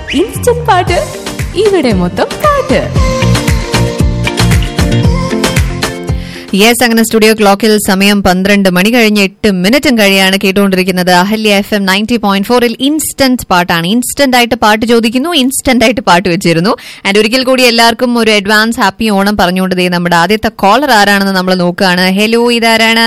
Instant പാട്ട് ഇവിടെ മൊത്തം പാട്ട് യെസ് അങ്ങനെ സ്റ്റുഡിയോ ക്ലോക്കിൽ സമയം പന്ത്രണ്ട് മണി കഴിഞ്ഞ് എട്ട് മിനിറ്റും കഴിയാണ് കേട്ടുകൊണ്ടിരിക്കുന്നത് Ahalya F M ninety point ഫോറിൽ ഇൻസ്റ്റന്റ് പാട്ടാണ് ഇൻസ്റ്റന്റ് ആയിട്ട് പാട്ട് ചോദിക്കുന്നു ഇൻസ്റ്റന്റ് ആയിട്ട് പാട്ട് വെച്ചിരുന്നു ആൻഡ് ഒരിക്കൽ കൂടി എല്ലാവർക്കും ഒരു അഡ്വാൻസ് ഹാപ്പി ഓണം പറഞ്ഞുകൊണ്ട് ദേ നമ്മുടെ ആദ്യത്തെ കോളർ ആരാണെന്ന് നമ്മൾ നോക്കുകയാണ് ഹലോ ഇതാരാണ്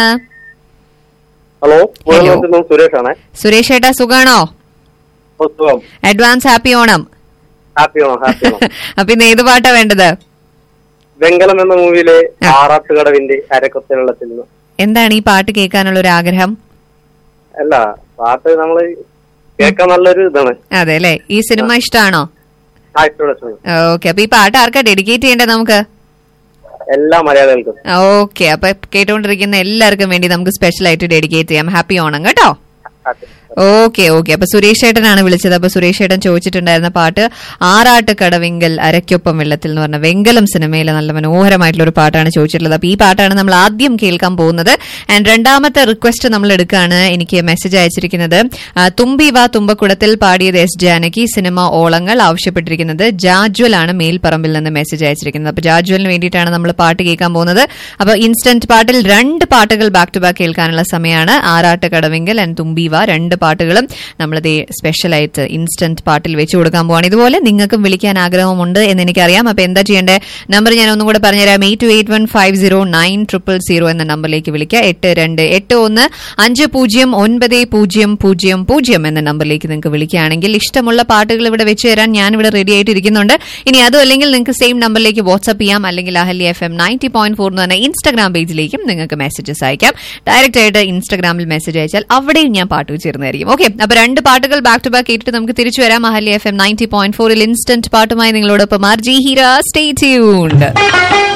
ഹലോ Hello. മുഴുവൻ സുരേഷ് ആണേ സുരേഷ് ഏട്ടാ സുഖാണോ പുസ്തകം അഡ്വാൻസ് ഹാപ്പി ഓണം ഹാപ്പി ആണോ ഹാപ്പി ആണോ അപ്പൊ ഇന്ന് ഏത് പാട്ടാ വേണ്ടത് വെങ്കലം എന്ന മൂവിയിലെ ആ. ആറാട്ടുകടവിന്റെ അരക്കൊത്ത വെള്ളത്തിൽ നിന്ന് എന്താണ് ഈ പാട്ട് കേൾക്കാനുള്ള ഒരു ആഗ്രഹം അല്ല പാട്ട് നമ്മള് കേൾക്കാൻ നല്ലൊരു ഇതാണ് അതെ അല്ലെ ഈ സിനിമ ഇഷ്ടമാണോ ആ ഇഷ്ടമുള്ള സിനിമ. ഓക്കെ അപ്പൊ ഈ പാട്ട് ആർക്കാ ഡെഡിക്കേറ്റ് ചെയ്യേണ്ടത് നമുക്ക് എല്ലാ മലയാളികൾക്കും ഓക്കെ അപ്പൊ കേട്ടോണ്ടിരിക്കുന്ന എല്ലാവർക്കും വേണ്ടി നമുക്ക് സ്പെഷ്യൽ ആയിട്ട് ഡെഡിക്കേറ്റ് ചെയ്യാം ഹാപ്പി ഓണം കേട്ടോ ഹാപ്പി. ഓക്കെ ഓക്കെ അപ്പൊ സുരേഷ് ഏട്ടനാണ് വിളിച്ചത് അപ്പൊ സുരേഷ് ഏട്ടൻ ചോദിച്ചിട്ടുണ്ടായിരുന്ന പാട്ട് ആറാട്ട് കടവിങ്കൽ അരയ്ക്കൊപ്പം വെള്ളത്തിൽ എന്ന് പറഞ്ഞ വെങ്കലം സിനിമയിലെ നല്ല മനോഹരമായിട്ടുള്ള ഒരു പാട്ടാണ് ചോദിച്ചിട്ടുള്ളത് അപ്പൊ ഈ പാട്ടാണ് നമ്മൾ ആദ്യം കേൾക്കാൻ പോകുന്നത് ആൻഡ് രണ്ടാമത്തെ റിക്വസ്റ്റ് നമ്മൾ എടുക്കുകയാണ് എനിക്ക് മെസ്സേജ് അയച്ചിരിക്കുന്നത് ആ, തുമ്പി വാ തുമ്പക്കുടത്തിൽ പാടിയത് എസ് ജാനകി സിനിമ ഓളങ്ങൾ ആവശ്യപ്പെട്ടിരിക്കുന്നത് ജാജ്വൽ ആണ് മേൽപ്പറമ്പിൽ നിന്ന് മെസ്സേജ് അയച്ചിരിക്കുന്നത് അപ്പൊ ജാജ്വലിന് വേണ്ടിയിട്ടാണ് നമ്മൾ പാട്ട് കേൾക്കാൻ പോകുന്നത് അപ്പൊ ഇൻസ്റ്റന്റ് പാട്ടിൽ രണ്ട് പാട്ടുകൾ ബാക്ക് ടു ബാക്ക് കേൾക്കാനുള്ള സമയമാണ് ആറാട്ട് കടവിങ്കൽ ആൻഡ് തുമ്പി വാ രണ്ട് പാട്ടുകളും നമ്മളിത് സ്പെഷ്യലായിട്ട് ഇൻസ്റ്റന്റ് പാട്ടിൽ വെച്ച് കൊടുക്കാൻ പോവാണ് ഇതുപോലെ നിങ്ങൾക്കും വിളിക്കാൻ ആഗ്രഹമുണ്ട് എന്ന് എനിക്കറിയാം അപ്പൊ എന്താ ചെയ്യേണ്ടത് നമ്പർ ഞാൻ ഒന്നും കൂടെ പറഞ്ഞുതരാം eight two eight one five zero nine triple zero എന്ന നമ്പറിലേക്ക് വിളിക്കുക എട്ട് രണ്ട് എട്ട് ഒന്ന് അഞ്ച് പൂജ്യം ഒൻപത് പൂജ്യം പൂജ്യം പൂജ്യം എന്ന നമ്പറിലേക്ക് നിങ്ങൾക്ക് വിളിക്കുകയാണെങ്കിൽ ഇഷ്ടമുള്ള പാട്ടുകൾ ഇവിടെ വെച്ച് തരാൻ ഞാൻ ഇവിടെ റെഡി ആയിട്ട് ഇരിക്കുന്നുണ്ട് ഇനി അതും അല്ലെങ്കിൽ നിങ്ങൾക്ക് സെയിം നമ്പറിലേക്ക് വാട്സ്ആപ്പ് ചെയ്യാം അല്ലെങ്കിൽ Ahalya F M ninety point four എന്ന് പറഞ്ഞ ഇൻസ്റ്റാഗ്രാം പേജിലേക്കും നിങ്ങൾക്ക് മെസ്സേജസ് അയക്കാം ഡയറക്റ്റ് ആയിട്ട് ഇൻസ്റ്റാഗ്രാമിൽ മെസ്സേജ് അയച്ചാൽ അവിടെയും ഞാൻ പാട്ട് വെച്ചിരുന്നതായിരിക്കും ഓക്കെ അപ്പൊ രണ്ട് പാട്ടുകൾ ബാക്ക് ടു ബാക്ക് കേട്ടിട്ട് നമുക്ക് തിരിച്ചു വരാം Ahalya F M ninety point ഫോറിൽ ഇൻസ്റ്റന്റ് പാട്ടുമായി നിങ്ങളോടൊപ്പം R G Heera stay tuned